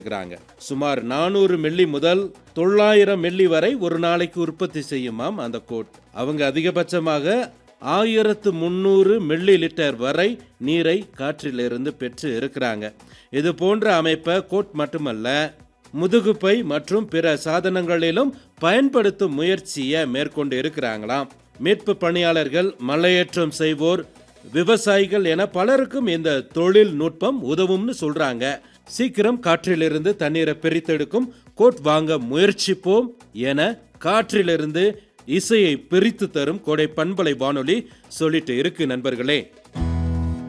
இருக்கிறாங்க சுமார் நானூறு மில்லி முதல் தொள்ளாயிரம் மில்லி வரை ஒரு நாளைக்கு உற்பத்தி செய்யுமாம் அந்த கோட் அவங்க அதிகபட்சமாக ஆயிரத்து முந்நூறு மில்லி லிட்டர் வரை நீரை காற்றிலிருந்து பெற்று இருக்கிறாங்க இது போன்ற அமைப்பை கோட் மட்டுமல்ல முதுகுப்பை மற்றும் பிற சாதனங்களிலும் பயன்படுத்தும் முயற்சியை மேற்கொண்டு இருக்கிறாங்களாம் மீட்பு பணியாளர்கள் மலையேற்றம் செய்வோர் விவசாயிகள் என பலருக்கும் இந்த தொழில்நுட்பம் உதவும்னு சொல்றாங்க சீக்கிரம் காற்றிலிருந்து தண்ணீரை பிரித்தெடுக்கும் கோட் வாங்க முயற்சிப்போம் என காற்றிலிருந்து இசையை பிரித்து தரும் கோடை பண்பலை வானொலி சொல்லிட்டு இருக்கு நண்பர்களே